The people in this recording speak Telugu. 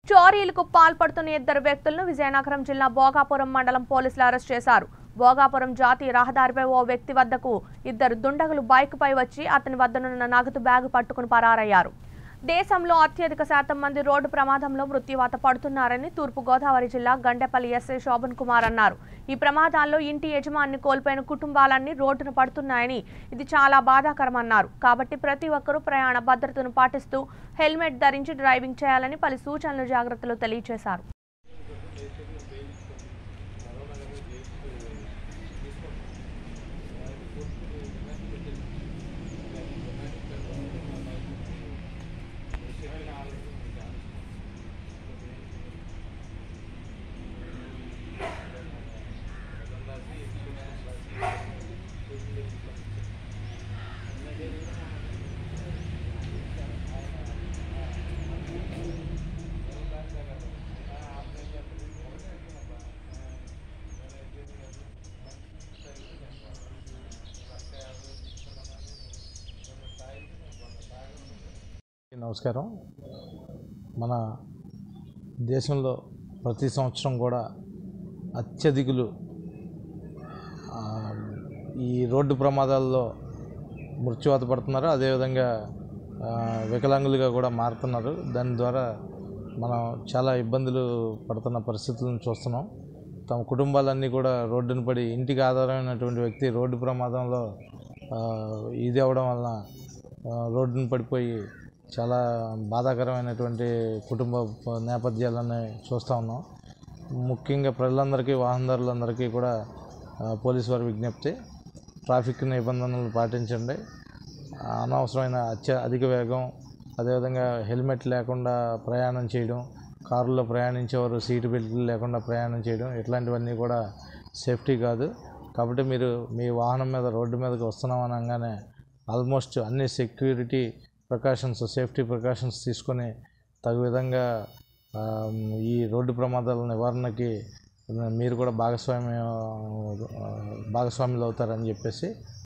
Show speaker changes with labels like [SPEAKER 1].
[SPEAKER 1] చోరీలకు పాల్పడుతున్న ఇద్దరు వ్యక్తులను విజయనగరం జిల్లా భోగాపురం మండలం పోలీసులు అరెస్ట్ చేశారు భోగాపురం జాతీయ రహదారిపై ఓ వ్యక్తి వద్దకు ఇద్దరు దుండగులు బైక్పై వచ్చి అతని వద్దనున్న నగదు బ్యాగు పట్టుకుని పరారయ్యారు దేశంలో అత్యధిక శాతం మంది రోడ్డు ప్రమాదంలో మృత్యువాత పడుతున్నారని తూర్పు గోదావరి జిల్లా గండెపల్లి ఎస్ఐ శోభన్ కుమార్ అన్నారు ఈ ప్రమాదాల్లో ఇంటి యజమాని కోల్పోయిన కుటుంబాలన్నీ రోడ్డున పడుతున్నాయని ఇది చాలా బాధాకరమన్నారు కాబట్టి ప్రతి ఒక్కరూ ప్రయాణ భద్రతను పాటిస్తూ హెల్మెట్ ధరించి డ్రైవింగ్ చేయాలని పలు సూచనలు జాగ్రత్తలు తెలియజేశారు
[SPEAKER 2] నమస్కారం మన దేశంలో ప్రతి సంవత్సరం కూడా అత్యధికులు ఆ, ఈ రోడ్డు ప్రమాదాల్లో మృత్యువాత పడుతున్నారు అదేవిధంగా ఆ, వికలాంగులుగా కూడా మారుతున్నారు దాని ద్వారా మనం చాలా ఇబ్బందులు పడుతున్న పరిస్థితులను చూస్తున్నాం తమ కుటుంబాలన్నీ కూడా రోడ్డున పడి ఇంటికి ఆధారమైనటువంటి వ్యక్తి రోడ్డు ప్రమాదంలో ఆ, ఇది అవ్వడం వలన ఆ, రోడ్డున పడిపోయి చాలా బాధాకరమైనటువంటి కుటుంబ ప- నేపథ్యాలని చూస్తూ ఉన్నాం ముఖ్యంగా ప్రజలందరికీ వాహనదారులందరికీ కూడా ఆ, పోలీసు వారి విజ్ఞప్తి ట్రాఫిక్ నిబంధనలు పాటించండి అనవసరమైన అత్య అధిక వేగం అదేవిధంగా హెల్మెట్ లేకుండా ప్రయాణం చేయడం కారులో ప్రయాణించేవారు సీటు బెల్ట్లు లేకుండా ప్రయాణం చేయడం ఇట్లాంటివన్నీ కూడా సేఫ్టీ కాదు కాబట్టి మీరు మీ వాహనం మీద రోడ్డు మీదకి వస్తున్నాం అనగానే ఆల్మోస్ట్ అన్ని సెక్యూరిటీ ప్రికాషన్స్ సేఫ్టీ ప్రికాషన్స్ తీసుకొని తగు విధంగా ఆ, ఈ రోడ్డు ప్రమాదాల నివారణకి మీరు కూడా భాగస్వామ్యం ఆ, భాగస్వాములు అవుతారని చెప్పేసి